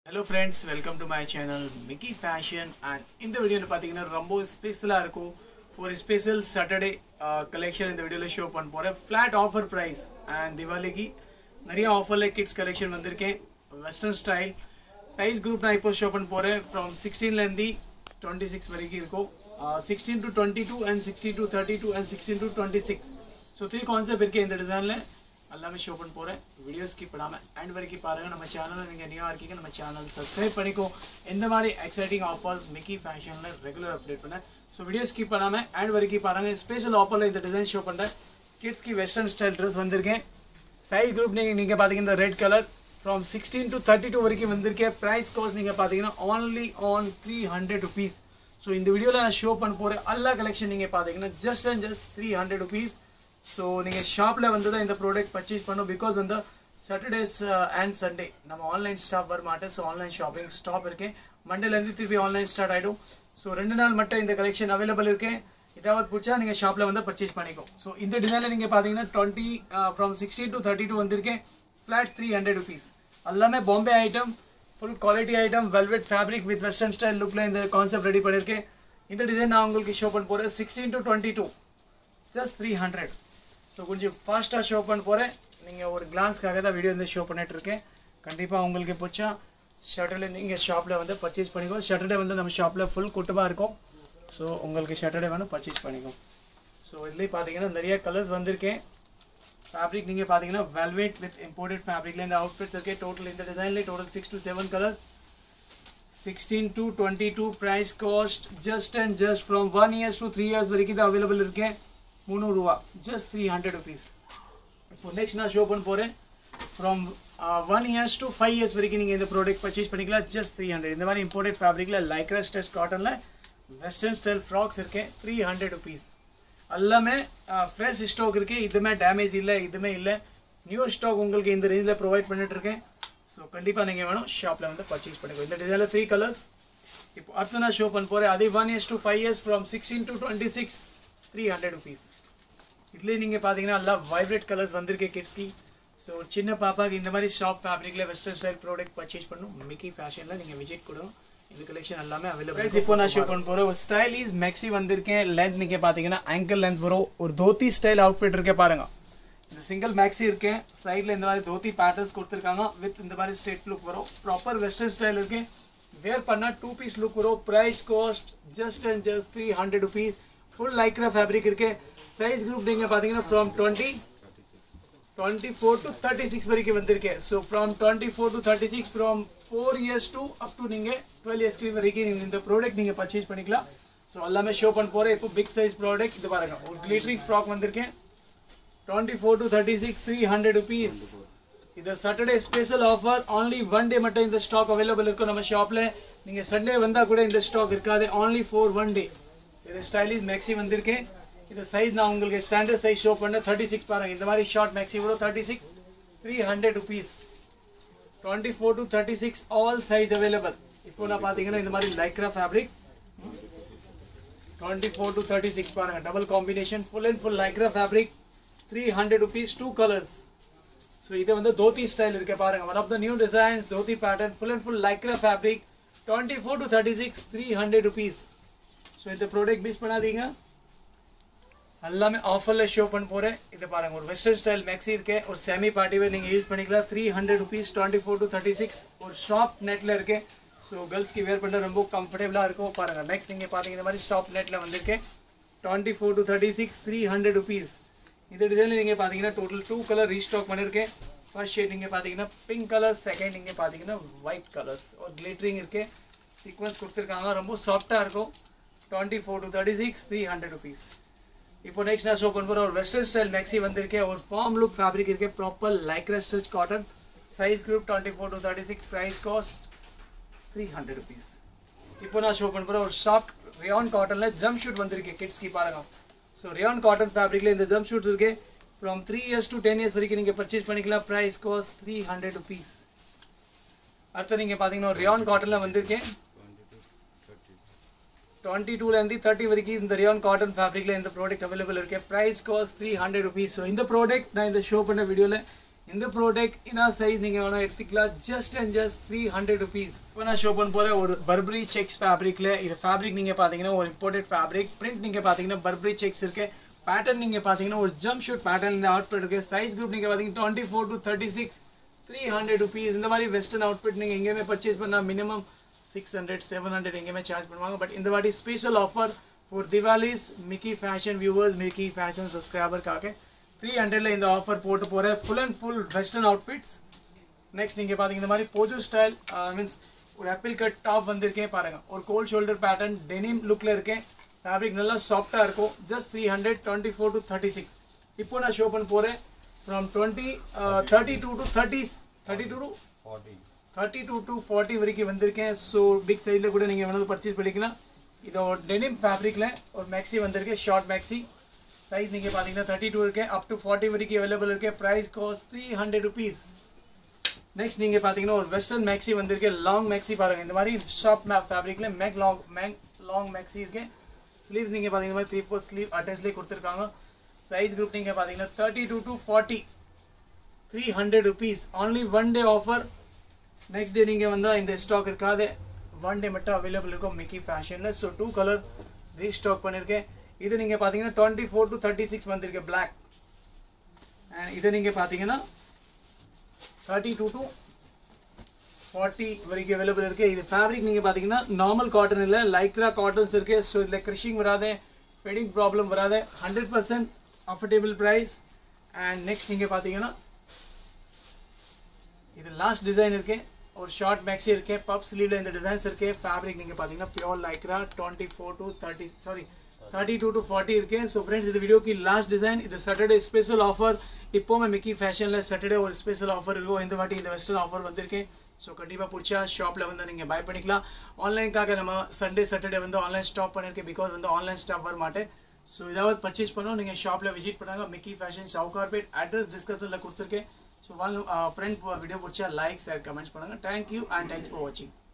hello friends welcome to my channel Mickey fashion and இந்த வீடியோவில் பார்த்தீங்கன்னா ரொம்ப ஸ்பெஷலாக இருக்கும் ஒரு ஸ்பெஷல் சாட்டர்டே கலெக்ஷன் இந்த வீடியோவில் ஷோ பண்ண போகிறேன் ஃப்ளாட் ஆஃபர் ப்ரைஸ் அண்ட் திவாலிக்கு நிறைய ஆஃபரில் கிட்ஸ் கலெக்ஷன் வந்திருக்கேன் வெஸ்டர்ன் ஸ்டைல் சைஸ் குரூப் நான் இப்போ ஷோ பண்ண போகிறேன் ஃப்ரம் சிக்ஸ்டீன்லேருந்து டுவெண்ட்டி சிக்ஸ் வரைக்கும் இருக்கும் sixteen to twenty two and sixteen to thirty two and sixteen to twenty six so three concept இருக்கு இந்த டிசைனில் எல்லாமே ஷோ பண்ண போகிறேன் வீடியோ ஸ்கிப் பண்ணாமல் அண்ட் வரைக்கும் பாருங்கள் நம்ம சேனலில் நீங்கள் நியூவாக இருக்கீங்க நம்ம சேனல் சப்ஸ்கிரைப் பண்ணிக்கோ எந்த மாதிரி எக்ஸைட்டிங் ஆஃபர்ஸ் மிக்கி ஃபேஷனில் ரெகுலர் அப்டேட் பண்ணேன் ஸோ வீடியோ ஸ்கிப் பண்ணாமல் அண்ட் வரைக்கும் பாருங்கள் ஸ்பெஷல் ஆஃபரில் இந்த டிசைன் ஷோ பண்ணுறேன் கிட்ஸ்க்கு வெஸ்டர்ன் ஸ்டைல் ட்ரெஸ் வந்திருக்கேன் சைஸ் குரூப் நீங்கள் நீங்கள் பார்த்தீங்கன்னா இந்த red colour from sixteen to thirty two வரைக்கும் வந்திருக்கேன் ப்ரைஸ் காஸ்ட் நீங்கள் பார்த்தீங்கன்னா only on three hundred rupees so இந்த வீடியோவில் நான் ஷோ பண்ண போகிற எல்லா கலெக்ஷன் நீங்கள் பார்த்தீங்கன்னா just and just three hundred rupees so நீங்கள் ஷாப்பில் வந்து தான் இந்த ப்ராடக்ட் பர்ச்சேஸ் பண்ணும் பிகாஸ் வந்து சாட்டர்டேஸ் அண்ட் சண்டே நம்ம ஆன்லைன் ஸ்டாப் வர மாட்டேன் ஸோ ஆன்லைன் ஷாப்பிங் ஸ்டாப் இருக்கேன் மண்டேலேருந்து திருப்பி ஆன்லைன் ஸ்டார்ட் ஆகிடும் ஸோ ரெண்டு நாள் மட்டும் இந்த கலெக்ஷன் அவைலபிள் இருக்கேன் இதாவது பிடிச்சா நீங்கள் ஷாப்பில் வந்து பர்ச்சேஸ் பண்ணிக்கோ ஸோ இந்த டிசைனில் நீங்கள் பார்த்தீங்கன்னா twenty from sixty to thirty two வந்திருக்கேன் ஃப்ளாட் த்ரீ ஹண்ட்ரட் ருபீஸ் எல்லாமே Bombay item full quality item velvet fabric with western style லுக்கில் இந்த கான்செப்ட் ரெடி பண்ணியிருக்கேன் இந்த டிசைன் நான் உங்களுக்கு ஷோ பண்ண போகிறேன் sixteen to twenty two just three hundred so கொஞ்சம் ஃபாஸ்ட்டாக ஷோ பண்ண போகிறேன் நீங்கள் ஒரு கிளான்ஸ்க்காக தான் வீடியோ வந்து ஷோ பண்ணிட்டு இருக்கேன் கண்டிப்பாக உங்களுக்கு பிடிச்சா ஷட்டர்டே நீங்கள் ஷாப்பில் வந்து பர்ச்சேஸ் பண்ணிக்கோ ஷட்டர்டே வந்து நம்ம ஷாப்பில் ஃபுல் கூட்டமாக இருக்கும் ஸோ உங்களுக்கு ஷட்டர்டே வேணும் பர்ச்சேஸ் பண்ணிக்கோ ஸோ இதுலேயே பார்த்தீங்கன்னா நிறைய கலர்ஸ் வந்திருக்கேன் ஃபேப்ரிக் நீங்கள் பார்த்தீங்கன்னா வெல்வெட் வித் இம்போர்ட்டட் ஃபேப்ரிக்ல இந்த அவுட்ஃபிட்ஸ் இருக்கு டோட்டல் இந்த டிசைன்லேயே total six to seven colours sixteen to twenty two price cost just and just from one years to three years வரைக்கும் தான் அவைலபிள் இருக்கேன் முந்நூறுரூவா ஜஸ்ட் த்ரீ ஹண்ட்ரட் ருபீஸ் இப்போ நெக்ஸ்ட் நான் ஷோ பண்ண போகிறேன் from one years to five years வரைக்கும் நீங்கள் இந்த ப்ராடக்ட் பர்ச்சேஸ் பண்ணிக்கலாம் ஜஸ்ட் த்ரீ ஹண்ட்ரட் இந்த மாதிரி இம்போர்ட்டட் ஃபேப்ரிக்கில் லைக்ரா ஸ்டெச் காட்டனில் வெஸ்டர்ன் ஸ்டைல் ஃப்ராக்ஸ் இருக்கேன் த்ரீ ஹண்ட்ரட் ருபீஸ் எல்லாமே ஃப்ரெஷ் ஸ்டாக் இருக்குது இதுமே டேமேஜ் இல்லை இதுமே இல்லை நியூ ஸ்டாக் உங்களுக்கு இந்த ரேஞ்சில் ப்ரொவைட் பண்ணிட்டு இருக்கேன் ஸோ கண்டிப்பாக நீங்கள் வேணும் ஷாப்பில் வந்து பர்ச்சேஸ் பண்ணிக்கோ இந்த டிசைனில் த்ரீ கலர்ஸ் இப்போ அடுத்து நான் ஷோ பண்ண போகிறேன் அதே one years to five years from sixteen to twenty six three hundred rupees இதுலேயே நீங்கள் பார்த்தீங்கன்னா எல்லாம் வைப்ரேட் கலர்ஸ் வந்திருக்கு கிட்ஸ்க்கு ஸோ சின்ன பாப்பாக்கு இந்த மாதிரி ஷாப் ஃபேப்ரிக்கில் வெஸ்டர்ன் ஸ்டைல் ப்ராடக்ட் பர்ச்சேஸ் பண்ணும் மிக்கி ஃபேஷனில் நீங்கள் விசிட் கொடுங்க இந்த கலெக்ஷன் எல்லாமே அவைலபிள் இப்போ நான் ஷோ பண்ண போகிறேன் ஒரு ஸ்டைலிஸ் மேக்ஸி வந்திருக்கேன் லென்த் நீங்கள் பார்த்தீங்கன்னா ஆங்கிள் லென்த் வரும் ஒரு தோத்தி ஸ்டைல் அவுட்ஃபிட் இருக்கே பாருங்க இந்த சிங்கிள் மேக்ஸி இருக்கேன் சைடில் இந்த மாதிரி தோத்தி பேட்டர்ன்ஸ் கொடுத்துருக்காங்க வித் இந்த மாதிரி ஸ்ட்ரெயிட் லுக் வரும் ப்ராப்பர் வெஸ்டர்ன் ஸ்டைல் இருக்கு வேர் பண்ணால் டூ பீஸ் லுக் வரும் price cost just and just three hundred rupees full lycra fabric இருக்கு சைஸ் குரூப் நீங்கள் பார்த்தீங்கன்னா from twenty twenty four to thirty six வரைக்கும் வந்திருக்கேன் so from twenty four to thirty six from four years to up to நீங்கள் twelve இயர்ஸ்க்கு வரைக்கும் நீங்க இந்த ப்ராடக்ட் நீங்கள் பர்ச்சேஸ் பண்ணிக்கலாம் ஸோ எல்லாமே ஷோ பண்ண போகிறேன் இப்போ பிக் சைஸ் ப்ராடக்ட் இது பாருங்க ஒரு கிளிட்டரிங் ஃப்ராக் வந்திருக்கேன் twenty four to thirty six three hundred rupees இது saturday special offer only one day மட்டும் இந்த ஸ்டாக் அவைலபிள் இருக்கும் நம்ம ஷாப்பில் நீங்கள் சண்டே வந்தால் கூட இந்த ஸ்டாக் இருக்காது only ஃபார் ஒன் டே இது ஸ்டைலிஷ் மேக்ஸி வந்திருக்கேன் இது சைஸ் நான் உங்களுக்கு ஸ்டாண்டர்ட் சைஸ் ஷோ பண்ண தேர்ட்டி சிக்ஸ் பாருங்க இந்த மாதிரி ஷார்ட் மேக்ஸி வரும் thirty six three hundred rupees twenty four to thirty six all size available இப்போ நான் பார்த்தீங்கன்னா இந்த மாதிரி lycra fabric twenty four to thirty six பாருங்க double combination full and full lycra fabric three hundred rupees two colours so இது வந்து dhoti style இருக்கு பாருங்க one of the new designs dhoti pattern full and full lycra fabric twenty four to thirty six three hundred rupees so இந்த product miss பண்ணாதீங்க எல்லாமே ஆஃபரில் show பண்ண போகிறேன் இது பாருங்க ஒரு வெஸ்டர்ன் ஸ்டைல் மேக்ஸி இருக்கு ஒரு செமி பார்ட்டி வேர் நீங்கள் யூஸ் பண்ணிக்கலாம் three hundred rupees twenty four to thirty six ஒரு ஷாப் நெட்டில் இருக்கு ஸோ கேர்ள்ஸ்க்கு வேர் பண்ண ரொம்ப கம்ஃபர்டபுளாக இருக்கும் பாருங்க நெக்ஸ்ட் நீங்கள் பார்த்தீங்க இந்த மாதிரி ஷாப் நெட்டில் வந்திருக்கேன் twenty four to thirty six three hundred rupees இந்த டிசைனில் நீங்கள் பார்த்தீங்கன்னா டோட்டல் டூ கலர் ரீஸ்டாக் பண்ணியிருக்கேன் ஃபர்ஸ்ட் ஷேட் நீங்கள் பார்த்தீங்கன்னா பிங்க் கலர் செகண்ட் நீங்கள் பார்த்தீங்கன்னா ஒயிட் கலர்ஸ் ஒரு கிளிட்டரிங் இருக்கு சீக்வன்ஸ் கொடுத்துருக்காங்க ரொம்ப சாஃப்டாக இருக்கும் twenty four to thirty six three hundred rupees இப்போ நெக்ஸ்ட் நான் ஷோ பண்ண போகிற ஒரு வெஸ்டர்ன் ஸ்டைல் மேக்ஸி வந்திருக்கேன் ஒரு ஃபார்ம் லுக் ஃபேப்ரிக் இருக்கு proper lycra stitch cotton size group twenty four to thirty six price cost three hundred rupees இப்போ நான் ஷோ பண்ண போகிற ஒரு சாஃப்ட் ரியான் காட்டனில் ஜம்ப் ஷூட் வந்திருக்கு கிட்ஸ்க்கு பாருங்க ஸோ ரியான் காட்டன் ஃபேப்ரிக்ல இந்த ஜம்ப் ஷூட்ஸ் இருக்கு from three years to ten years வரைக்கும் நீங்கள் பர்ச்சேஸ் பண்ணிக்கலாம் price cost three hundred rupees அடுத்து நீங்கள் பார்த்தீங்கன்னா ஒரு ரியான் காட்டனில் வந்திருக்கேன் டுவெண்ட்டி டூலேருந்து தேர்ட்டி வரைக்கும் இந்த ரியான் காட்டன் ஃபேப்ரிக்கில் இந்த ப்ராடக்ட் அவைலபிள் இருக்கு price cost three hundred rupees so இந்த ப்ராடக்ட் நான் இந்த ஷோ பண்ண வீடியோவில் இந்த ப்ராடக்ட் என்ன சைஸ் நீங்க வேணா எடுத்துக்கலாம் just and just three hundred rupees இப்போ நான் ஷோ பண்ண போற ஒரு பர்பரி செக்ஸ் ஃபேப்ரிக்ல இது ஃபேப்ரிக் நீங்க பாத்தீங்கன்னா ஒரு இம்போர்ட்டட் ஃபேப்ரிக் பிரிண்ட் நீங்க பாத்தீங்கன்னா பர்பரி செக்ஸ் இருக்கு பேட்டர்ன் நீங்க பாத்தீங்கன்னா ஒரு ஜம்ப் ஷூட் பேட்டர்ன் இந்த அவுட்ஃபிட் இருக்கு சைஸ் குரூப் நீங்க பாத்தீங்கன்னா twenty four to thirty six three hundred rupees இந்த மாதிரி வெஸ்டர்ன் அவுட்ஃபிட் நீங்க எங்கேயுமே பர்ச்சேஸ் பண்ணா minimum six hundred seven hundred எங்கேயுமே சார்ஜ் பண்ணுவாங்க பட் இந்த வாட்டி ஸ்பெஷல் ஆஃபர் ஒரு Diwalis Mickey fashion viewers Mickey fashion சப்ஸ்கிரைபருக்காக த்ரீ ஹண்ட்ரட்ல இந்த ஆஃபர் போட்டு போற full and full western outfits next நீங்க பாத்தீங்க இந்த மாதிரி போஜோ ஸ்டைல் மீன்ஸ் ஒரு ஆப்பிள் கட் டாப் வந்திருக்கேன் பாருங்க ஒரு கோல்ட் ஷோல்டர் பேட்டர்ன் டெனிம் லுக்ல இருக்கேன் ஃபேப்ரிக் நல்லா சாஃப்டா இருக்கும் just three hundred twenty four to thirty six இப்போ நான் ஷோ பண்ண போறேன் from twenty thirty two to thirty thirty two to thirty two to forty வரைக்கும் வந்திருக்கேன் ஸோ பிக் சைஸில் கூட நீங்கள் வேணாலும் பர்ச்சேஸ் பண்ணிக்கலாம் இது ஒரு டெனிம் ஃபேப்ரிக்கில் ஒரு மேக்ஸி வந்திருக்கு ஷார்ட் மேக்ஸி சைஸ் நீங்கள் பார்த்தீங்கன்னா தேர்ட்டி டூ இருக்கு அப் டு ஃபார்ட்டி வரைக்கும் அவைலபிள் இருக்கு price cost three hundred rupees next நீங்கள் பார்த்தீங்கன்னா ஒரு வெஸ்டர்ன் மேக்ஸி வந்திருக்கு லாங் மேக்ஸி பாருங்க இந்த மாதிரி ஷார்ட் மேப் ஃபேப்ரிக்கில் மேக் லாங் மேக் லாங் மேக்ஸி இருக்கு ஸ்லீவ்ஸ் நீங்கள் பார்த்தீங்கன்னா த்ரீ ஃபோர் ஸ்லீவ் அட்டாச்லேயே கொடுத்துருக்காங்க சைஸ் குரூப் நீங்கள் பார்த்தீங்கன்னா thirty two to forty three hundred rupees only one day offer next day நீங்கள் வந்தால் இந்த ஸ்டாக் இருக்காது ஒன் டே மட்டும் அவைலபிள் இருக்கும் மிக்கி ஃபேஷனில் ஸோ டூ கலர் ரீஸ்டாக் பண்ணியிருக்கேன் இது நீங்கள் பார்த்தீங்கன்னா twenty four to thirty six வந்திருக்கு பிளாக் அண்ட் இது நீங்கள் பார்த்தீங்கன்னா தேர்ட்டி டூ டு ஃபார்ட்டி வரைக்கும் அவைலபிள் இருக்கு இது ஃபேப்ரிக் நீங்கள் பார்த்தீங்கன்னா நார்மல் காட்டன் இல்லை லைக்ரா காட்டன்ஸ் இருக்கு ஸோ இதில் கிருஷிங் வராது ஃபெடிங் ப்ராப்ளம் வராது hundred percent affordable price and next நீங்கள் பார்த்தீங்கன்னா இது லாஸ்ட் டிசைன் இருக்கு ஒரு ஷார்ட் மேக்ஸி இருக்கு பப் ஸ்லீவ்ல இந்த டிசைன்ஸ் இருக்கு ஃபேப்ரிக் நீங்க பாத்தீங்கன்னா pure lycra twenty four to thirty sorry thirty two to forty இருக்கு ஸோ ஃப்ரெண்ட்ஸ் இந்த வீடியோக்கு லாஸ்ட் டிசைன் இது சாட்டர்டே ஸ்பெஷல் ஆஃபர் இப்போவுமே மிக்கி ஃபேஷன்ல சாட்டர்டே ஒரு ஸ்பெஷல் ஆஃபர் இருக்கும் இந்த வாட்டி இந்த வெஸ்டர்ன் ஆஃபர் வந்திருக்கு ஸோ கண்டிப்பாக பிடிச்சா ஷாப்பில் வந்து நீங்கள் பை பண்ணிக்கலாம் ஆன்லைனுக்காக நம்ம சண்டே சாட்டர்டே வந்து ஆன்லைன் ஸ்டாப் பண்ணியிருக்கேன் பிகாஸ் வந்து ஆன்லைன் ஸ்டாப் வர மாட்டேன் ஸோ ஏதாவது பர்ச்சேஸ் பண்ணோம் நீங்கள் ஷாப்பில் விசிட் பண்ணாங்க மிக்கி ஃபேஷன் சவுகார்பேட் அட்ரஸ் டிஸ்கிரிப்ஷனில் கொடுத்துருக்கேன் ஸோ வாங்க ஃப்ரெண்ட் வீடியோ பிடிச்சா லைக் ஷேர் கமெண்ட்ஸ் பண்ணுங்கள் தேங்க்யூ அண்ட் தேங்க்ஸ் ஃபார் வாட்சிங்